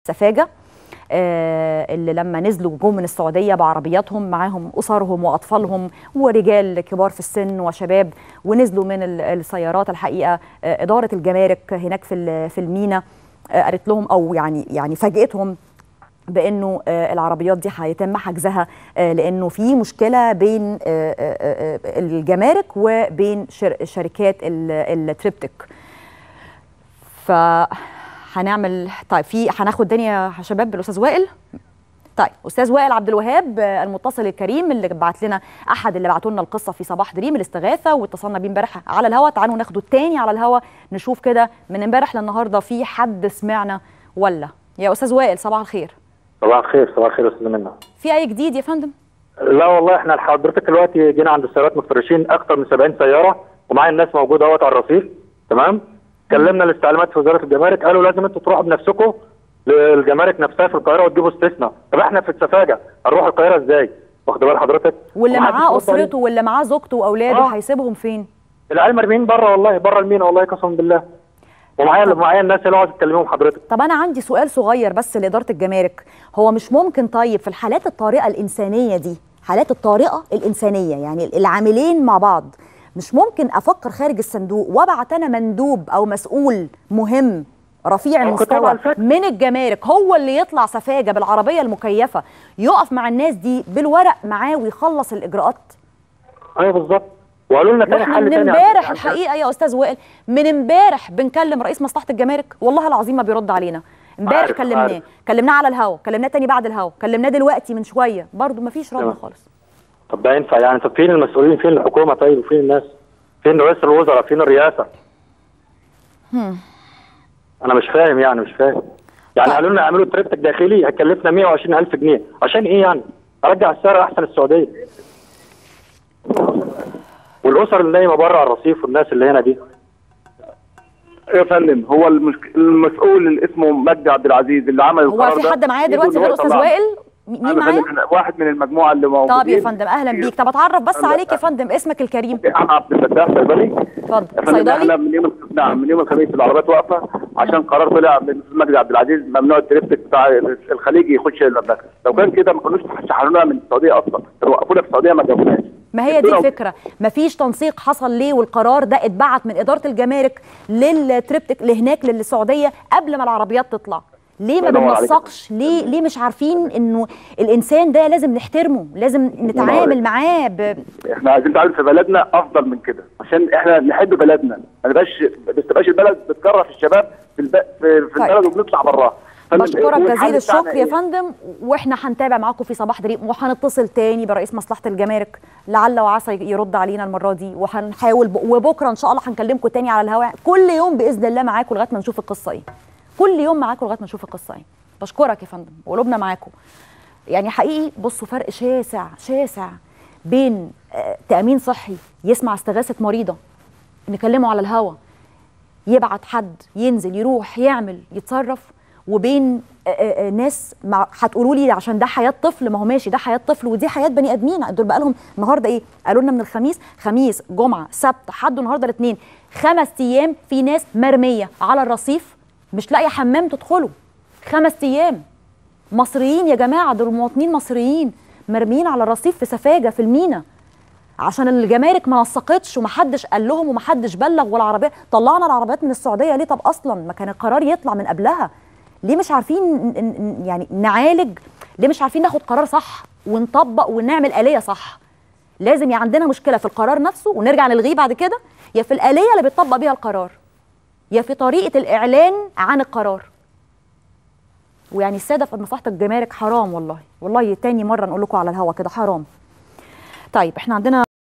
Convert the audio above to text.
سفاجة آه، اللي لما نزلوا جم من السعودية بعربياتهم معاهم أسرهم وأطفالهم ورجال كبار في السن وشباب ونزلوا من ال- السيارات الحقيقة آه، إدارة الجمارك هناك في ال- في المينا آه، قالت لهم أو يعني يعني فاجئتهم بانه آه، العربيات دي هيتم حجزها آه، لانه في مشكله بين آه، آه، آه، الجمارك وبين شر- شركات ال- التريبتك فهنعمل طيب في هناخد تاني يا شباب بالاستاذ وائل طيب استاذ وائل عبد الوهاب آه، المتصل الكريم اللي بعت لنا احد اللي بعتوا لنا القصه في صباح دريم الاستغاثه واتصلنا بيه امبارح على الهوا تعالوا ناخده التاني على الهوا نشوف كده من امبارح للنهارده في حد سمعنا ولا يا استاذ وائل صباح الخير صباح الخير صباح الخير يا استاذ منى في اي جديد يا فندم لا والله احنا حضرتك دلوقتي جينا عند السيارات مفترشين اكتر من 70 سياره ومعايا الناس موجوده اهوت على الرصيف تمام كلمنا الاستعلامات في وزاره الجمارك قالوا لازم انتوا تروحوا بنفسكم للجمارك نفسها في القاهره وتجيبوا استثناء طب احنا في السفاجه هنروح القاهره ازاي واخد بال حضرتك واللي ومحدش معاه رد اسرته واللي معاه زوجته واولاده آه. هيسيبهم فين علينا. العيال مرميين بره والله بره المينا والله قسما بالله ومعايا معايا الناس اللي عاوز تكلمهم حضرتك طب انا عندي سؤال صغير بس لاداره الجمارك هو مش ممكن طيب في الحالات الطارئه الانسانيه دي حالات الطارئه الانسانيه يعني العاملين مع بعض مش ممكن افكر خارج الصندوق وابعت انا مندوب او مسؤول مهم رفيع هو طبعاً المستوى فاكر. من الجمارك هو اللي يطلع سفاجه بالعربيه المكيفه يقف مع الناس دي بالورق معاه ويخلص الاجراءات ايوه بالظبط وقالوا لنا تاني واحنا حل من تاني امبارح عشان- الحقيقه يا استاذ وائل من امبارح بنكلم رئيس مصلحه الجمارك والله العظيم ما بيرد علينا امبارح عارف- كلمناه عارف. كلمناه على الهوا كلمناه تاني بعد الهوا كلمناه دلوقتي من شويه برضه ما فيش رد تمام. خالص طب ده ينفع يعني طب فين المسؤولين فين الحكومه طيب وفين الناس فين رئيس الوزراء فين الرئاسه انا مش فاهم يعني مش فاهم يعني طيب. قالوا لنا اعملوا تريبتك داخلي هتكلفنا 120000 جنيه عشان ايه يعني ارجع السعر احسن السعوديه والاسر اللي نايمه بره على الرصيف والناس اللي هنا دي يا فندم هو المشك... المسؤول اللي اسمه مجدي عبد العزيز اللي عمل هو القرار في ده حد معايا يجوا دلوقتي إن هو غير استاذ يطلعنا. وائل مين أنا معايا فندم واحد من المجموعه اللي موجودين طب يا فندم اهلا بيك طب اتعرف بس أهلا. عليك يا فندم اسمك الكريم انا عبد الفتاح صيدلي اتفضل يا فندم احنا صيدلي من يوم نعم من يوم الخميس العربيات واقفه عشان قرار طلع من الأستاذ مجدي عبد العزيز ممنوع التريبتك بتاع الخليجي يخش المملكه لو كان كده ما كانوش شحنونا من السعوديه اصلا كانوا وقفونا في السعوديه ما جابوناش ما هي دي ادونا- الفكره مفيش تنسيق حصل ليه والقرار ده اتبعت من اداره الجمارك للتريبتك لهناك للسعوديه قبل ما العربيات تطلع ليه ما الله ينور عليك. بننسقش ليه ليه مش عارفين انه الانسان ده لازم نحترمه لازم نتعامل عليك. معاه ب... احنا عايزين نتعامل في بلدنا افضل من كده عشان احنا نحب بلدنا ما نبقاش ما تبقاش البلد بتكرر الشباب في الب... في, في طيب. البلد وبنطلع براها فال- بشكرك والحل جزيل الشكر بتاعنا يا إيه؟ فندم واحنا هنتابع معاكم في صباح دريم وهنتصل تاني برئيس مصلحه الجمارك لعل وعسى يرد علينا المره دي وهنحاول ب... وبكره ان شاء الله هنكلمكم تاني على الهواء كل يوم باذن الله معاكم لغايه ما نشوف القصه ايه كل يوم معاكم لغايه ما نشوف القصه ايه بشكرك يا فندم وقلوبنا معاكم يعني حقيقي بصوا فرق شاسع شاسع بين آه، تامين صحي يسمع استغاثه مريضه نكلمه على الهوا يبعت حد ينزل يروح يعمل يتصرف وبين آه، آه، آه، ناس مع هتقولوا لي عشان ده حياه طفل ما هو ماشي ده حياه طفل ودي حياه بني ادمين دول بقى لهم النهارده ايه قالوا لنا من الخميس خميس جمعه سبت حد النهارده الاثنين خمس ايام في ناس مرميه على الرصيف مش لاقيه حمام تدخله خمس ايام مصريين يا جماعه دول مواطنين مصريين مرميين على الرصيف في سفاجه في المينا عشان الجمارك ما نسقتش ومحدش قال لهم ومحدش بلغ والعربيه طلعنا العربيات من السعوديه ليه طب اصلا ما كان القرار يطلع من قبلها ليه مش عارفين ن- ن- يعني نعالج ليه مش عارفين ناخد قرار صح ونطبق ونعمل آلية صح لازم يا عندنا مشكله في القرار نفسه ونرجع نلغيه بعد كده يا في الآلية اللي بيطبق بيها القرار يا في طريقه الاعلان عن القرار ويعني الساده في مصلحه الجمارك حرام والله والله تاني مره نقول لكم على الهوا كده حرام طيب احنا عندنا